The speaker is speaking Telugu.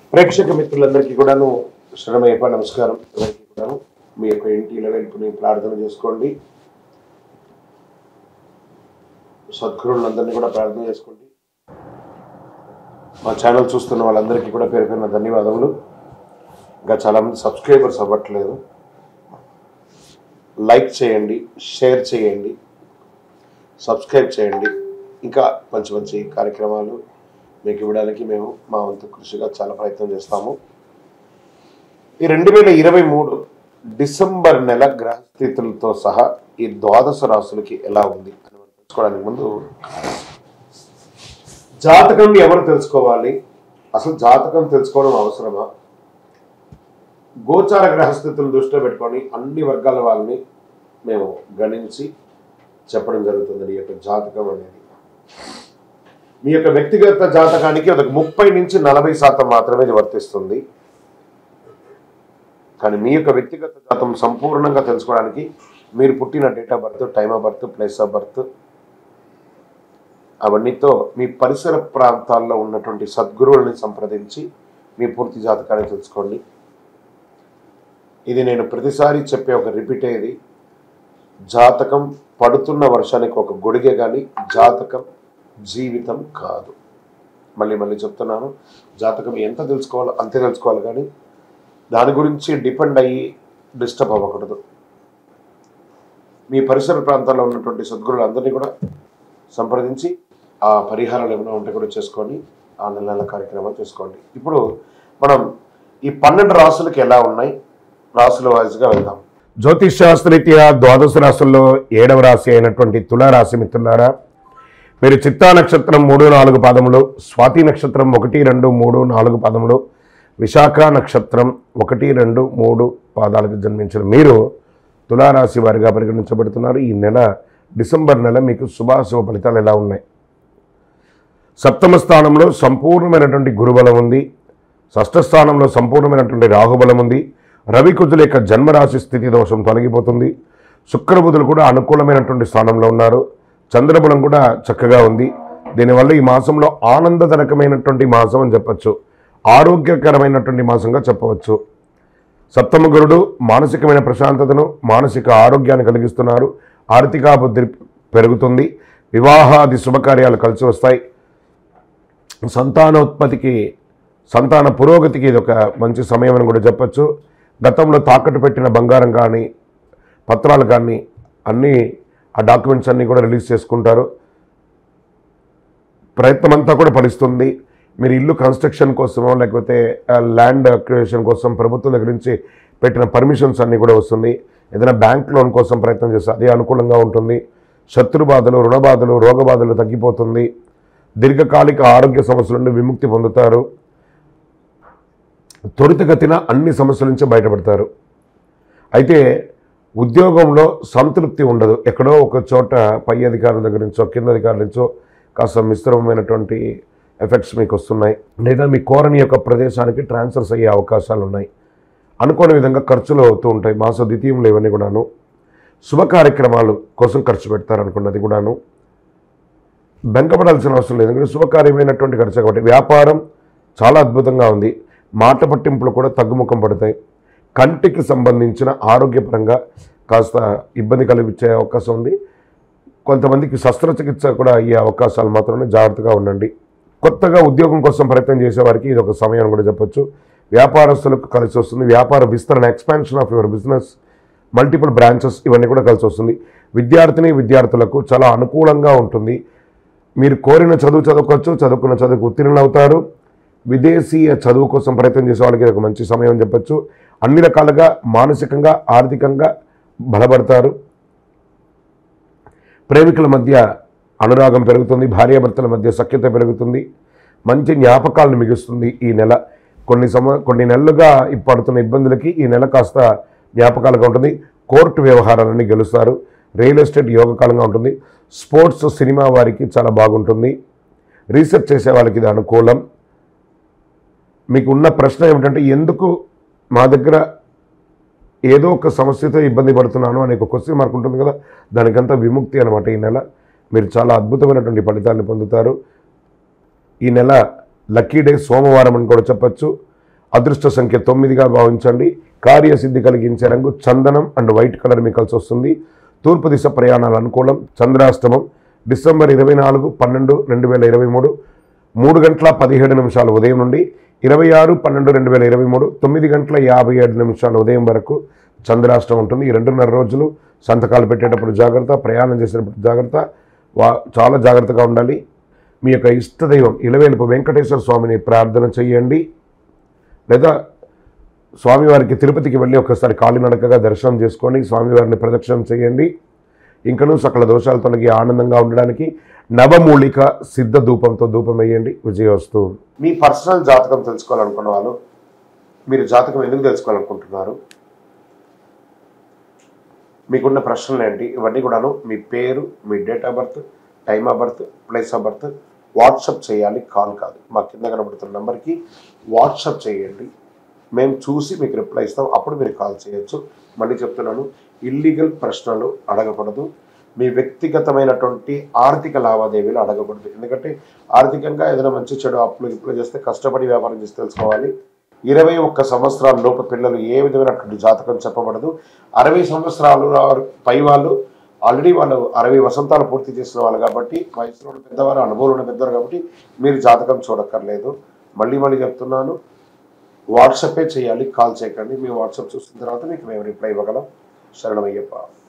ప్రేక్షక మిత్రులందరికీ కూడాను శరణమయ్యప్ప నమస్కారం అందరికీ కూడాను మీ యొక్క ఇంటి వెలుపుని ప్రార్థన చేసుకోండి సద్గురువులందరినీ కూడా ప్రార్థన చేసుకోండి మా ఛానల్ చూస్తున్న వాళ్ళందరికీ కూడా పేరు పేరున ధన్యవాదములు ఇంకా చాలామంది సబ్స్క్రైబర్స్ అవ్వట్లేదు లైక్ చేయండి షేర్ చేయండి సబ్స్క్రైబ్ చేయండి ఇంకా మంచి మంచి కార్యక్రమాలు మీకు ఇవ్వడానికి మేము మా వంతు కృషిగా చాలా ప్రయత్నం చేస్తాము ఈ రెండు వేల ఇరవై మూడు డిసెంబర్ నెల గ్రహస్థితులతో సహా ఈ ద్వాదశ రాశులకి ఎలా ఉంది అని మనం తెలుసుకోవడానికి ముందు జాతకం ఎవరు తెలుసుకోవాలి అసలు జాతకం తెలుసుకోవడం అవసరమా గోచార గ్రహస్థితులను దృష్టిలో పెట్టుకొని అన్ని వర్గాల వాళ్ళని మేము గణించి చెప్పడం జరుగుతుంది ఈ యొక్క జాతకం అనేది మీ యొక్క వ్యక్తిగత జాతకానికి ఒక ముప్పై నుంచి నలభై శాతం మాత్రమే ఇది వర్తిస్తుంది కానీ మీ యొక్క వ్యక్తిగత జాతం సంపూర్ణంగా తెలుసుకోవడానికి మీరు పుట్టిన date of birth time of birth place of birth అవన్నీతో మీ పరిసర ప్రాంతాల్లో ఉన్నటువంటి సద్గురువులని సంప్రదించి మీ పూర్తి జాతకాన్ని తెలుసుకోండి ఇది నేను ప్రతిసారి చెప్పే ఒక రిపీట్ అయ్యేది జాతకం పడుతున్న వర్షానికి ఒక గొడిగే కానీ జాతకం జీవితం కాదు మళ్ళీ మళ్ళీ చెప్తున్నాను జాతకం ఎంత తెలుసుకోవాలో అంతే తెలుసుకోవాలి కానీ దాని గురించి డిపెండ్ అయ్యి డిస్టర్బ్ అవ్వకూడదు మీ పరిసర ప్రాంతాల్లో ఉన్నటువంటి సద్గురులందరినీ కూడా సంప్రదించి ఆ పరిహారాలు ఏమైనా ఉంటే కూడా చేసుకొని ఆ నెల నెల కార్యక్రమాలు చేసుకోండి ఇప్పుడు మనం ఈ పన్నెండు రాసులకి ఎలా ఉన్నాయి రాసుల వాయిస్గా వెళ్దాం జ్యోతిష్ శాస్త్రరీత్యా ద్వాదశ రాశుల్లో ఏడవ రాశి అయినటువంటి తులారాశి మిత్రులారా మీరు చిత్తా నక్షత్రం మూడు నాలుగు పాదములు స్వాతి నక్షత్రం ఒకటి రెండు మూడు నాలుగు పాదములు విశాఖ నక్షత్రం ఒకటి రెండు మూడు పాదాలకు జన్మించిన మీరు తులారాశి వారిగా పరిగణించబడుతున్నారు ఈ నెల డిసెంబర్ నెల మీకు శుభాశుభ ఫలితాలు ఎలా ఉన్నాయి సప్తమ స్థానంలో సంపూర్ణమైనటువంటి గురుబలం ఉంది షష్ఠ స్థానంలో సంపూర్ణమైనటువంటి రాహుబలం ఉంది రవి కుజుల యొక్క జన్మరాశి స్థితి దోషం తొలగిపోతుంది శుక్రబుధులు కూడా అనుకూలమైనటువంటి స్థానంలో ఉన్నారు చంద్రబలం కూడా చక్కగా ఉంది దీనివల్ల ఈ మాసంలో ఆనందజనకమైనటువంటి మాసం అని చెప్పచ్చు ఆరోగ్యకరమైనటువంటి మాసంగా చెప్పవచ్చు సప్తమ గురుడు మానసికమైన ప్రశాంతతను మానసిక ఆరోగ్యాన్ని కలిగిస్తున్నారు ఆర్థికాభివృద్ధి పెరుగుతుంది వివాహాది శుభకార్యాలు కలిసి వస్తాయి సంతానోత్పత్తికి సంతాన పురోగతికి ఇది ఒక మంచి సమయం అని కూడా చెప్పచ్చు గతంలో తాకట్టు పెట్టిన బంగారం కానీ పత్రాలు కానీ అన్నీ ఆ డాక్యుమెంట్స్ అన్నీ కూడా రిలీజ్ చేసుకుంటారు ప్రయత్నం అంతా కూడా ఫలిస్తుంది మీరు ఇల్లు కన్స్ట్రక్షన్ కోసమో లేకపోతే ల్యాండ్ అక్విజిషన్ కోసం ప్రభుత్వం దగ్గర నుంచి పెట్టిన పర్మిషన్స్ అన్నీ కూడా వస్తుంది ఏదైనా బ్యాంక్ లోన్ కోసం ప్రయత్నం చేస్తే అది అనుకూలంగా ఉంటుంది శత్రు బాధలు రుణ బాధలు రోగ బాధలు తగ్గిపోతుంది దీర్ఘకాలిక ఆరోగ్య సమస్యల నుండి విముక్తి పొందుతారు త్వరితగతిన అన్ని సమస్యల నుంచి బయటపడతారు అయితే ఉద్యోగంలో సంతృప్తి ఉండదు ఎక్కడో ఒక చోట పై అధికారుల దగ్గర నుంచో కింద అధికారుల నుంచో కాస్త మిశ్రమమైనటువంటి ఎఫెక్ట్స్ మీకు వస్తున్నాయి లేదా మీ కోరని యొక్క ప్రదేశానికి ట్రాన్స్ఫర్స్ అయ్యే అవకాశాలు ఉన్నాయి అనుకోని విధంగా ఖర్చులు అవుతూ ఉంటాయి మాస ద్వితీయంలో ఇవన్నీ కూడాను శుభ కార్యక్రమాలు కోసం ఖర్చు పెడతారనుకున్నది కూడాను బెంకపడాల్సిన అవసరం లేదు ఎందుకంటే శుభకార్యమైనటువంటి ఖర్చు కాబట్టి వ్యాపారం చాలా అద్భుతంగా ఉంది మాట పట్టింపులు కూడా తగ్గుముఖం పడతాయి కంటికి సంబంధించిన ఆరోగ్యపరంగా కాస్త ఇబ్బంది కలిగించే అవకాశం ఉంది కొంతమందికి శస్త్రచికిత్స కూడా అయ్యే అవకాశాలు మాత్రమే జాగ్రత్తగా ఉండండి కొత్తగా ఉద్యోగం కోసం ప్రయత్నం చేసేవారికి ఇది ఒక సమయం అని కూడా చెప్పొచ్చు వ్యాపారస్తులకు కలిసి వస్తుంది వ్యాపార విస్తరణ expansion of your business multiple branches ఇవన్నీ కూడా కలిసి వస్తుంది విద్యార్థిని విద్యార్థులకు చాలా అనుకూలంగా ఉంటుంది మీరు కోరిన చదువు చదువుకోవచ్చు చదువుకున్న చదువుకు ఉత్తీర్ణులు అవుతారు విదేశీయ చదువు కోసం ప్రయత్నం చేసే వాళ్ళకి ఇది ఒక మంచి సమయం అని చెప్పొచ్చు అన్ని రకాలుగా మానసికంగా ఆర్థికంగా బలపడతారు ప్రేమికుల మధ్య అనురాగం పెరుగుతుంది భార్యాభర్తల మధ్య సఖ్యత పెరుగుతుంది మంచి జ్ఞాపకాలను మిగుస్తుంది ఈ నెల కొన్ని సమ కొన్ని నెలలుగా ఈ పడుతున్న ఇబ్బందులకి ఈ నెల కాస్త జ్ఞాపకాలుగా ఉంటుంది కోర్టు వ్యవహారాలన్నీ గెలుస్తారు రియల్ ఎస్టేట్ యోగకాలంగా ఉంటుంది స్పోర్ట్స్ సినిమా వారికి చాలా బాగుంటుంది రీసెర్చ్ చేసే వాళ్ళకి ఇది అనుకూలం మీకు ఉన్న ప్రశ్న ఏమిటంటే ఎందుకు మా దగ్గర ఏదో ఒక సమస్యతో ఇబ్బంది పడుతున్నాను అనే ఒక క్వశ్చన్ మార్క్ ఉంటుంది కదా దానికంతా విముక్తి అనమాట ఈ నెల మీరు చాలా అద్భుతమైనటువంటి ఫలితాన్ని పొందుతారు ఈ నెల లక్కీ డే సోమవారం అని కూడా చెప్పచ్చు అదృష్ట సంఖ్య తొమ్మిదిగా భావించండి కార్యసిద్ధి కలిగించే రంగు చందనం అండ్ వైట్ కలర్ మీకు కలిసి వస్తుంది తూర్పు దిశ ప్రయాణాలు అనుకూలం చంద్రాష్టమం డిసెంబర్ ఇరవై నాలుగు పన్నెండు రెండు వేల ఇరవై మూడు మూడు గంటల పదిహేడు నిమిషాలు ఉదయం నుండి ఇరవై ఆరు పన్నెండు రెండు వేల ఇరవై మూడు తొమ్మిది గంటల యాభై ఏడు నిమిషాలు ఉదయం వరకు చంద్రాష్టమం ఉంటుంది ఈ రెండున్నర రోజులు సంతకాలు పెట్టేటప్పుడు జాగ్రత్త ప్రయాణం చేసేటప్పుడు జాగ్రత్త వా చాలా జాగ్రత్తగా ఉండాలి మీ యొక్క ఇష్టదైవం ఇలవేలుపు వెంకటేశ్వర స్వామిని ప్రార్థన చేయండి లేదా స్వామివారికి తిరుపతికి వెళ్ళి ఒకసారి కాలినడకగా దర్శనం చేసుకొని స్వామివారిని ప్రదక్షిణం చేయండి ఇంకనూ సకల దోషాలు తొలగి ఆనందంగా ఉండడానికి నవమూలిక సిద్ధ ధూపంతో ధూపం వేయండి విజయవస్తు మీ పర్సనల్ జాతకం తెలుసుకోవాలనుకున్న వాళ్ళు మీరు జాతకం ఎందుకు తెలుసుకోవాలనుకుంటున్నారు మీకున్న ప్రశ్నలు ఏంటి ఇవన్నీ కూడాను మీ పేరు మీ date of birth time of birth place of birth WhatsApp చేయాలి కాల్ కాదు మా కింద కనబడుతున్న నెంబర్కి వాట్సప్ చేయండి మేము చూసి మీకు రిప్లై ఇస్తాం అప్పుడు మీరు కాల్ చేయొచ్చు మళ్ళీ చెప్తున్నాను ఇల్లీగల్ ప్రశ్నలు అడగకూడదు మీ వ్యక్తిగతమైనటువంటి ఆర్థిక లావాదేవీలు అడగకూడదు ఎందుకంటే ఆర్థికంగా ఏదైనా మంచి చెడు అప్పులు ఇప్పులు చేస్తే కష్టపడి వ్యాపారం చేసి తెలుసుకోవాలి ఇరవై ఒక్క సంవత్సరాల లోపు పిల్లలు ఏ విధమైనటువంటి జాతకం చెప్పబడదు అరవై సంవత్సరాలు వారు పై వాళ్ళు ఆల్రెడీ వాళ్ళు అరవై వసంతాలు పూర్తి చేసిన వాళ్ళు కాబట్టి వయసులో ఉన్న పెద్దవారు అనుభవం ఉన్న పెద్దవారు కాబట్టి మీరు జాతకం చూడక్కర్లేదు మళ్ళీ మళ్ళీ చెప్తున్నాను వాట్సాపే చేయాలి కాల్ చేయకండి మీ వాట్సాప్ చూసిన తర్వాత మీకు మేము రిప్లై ఇవ్వగలం శరణమయ్యప్ప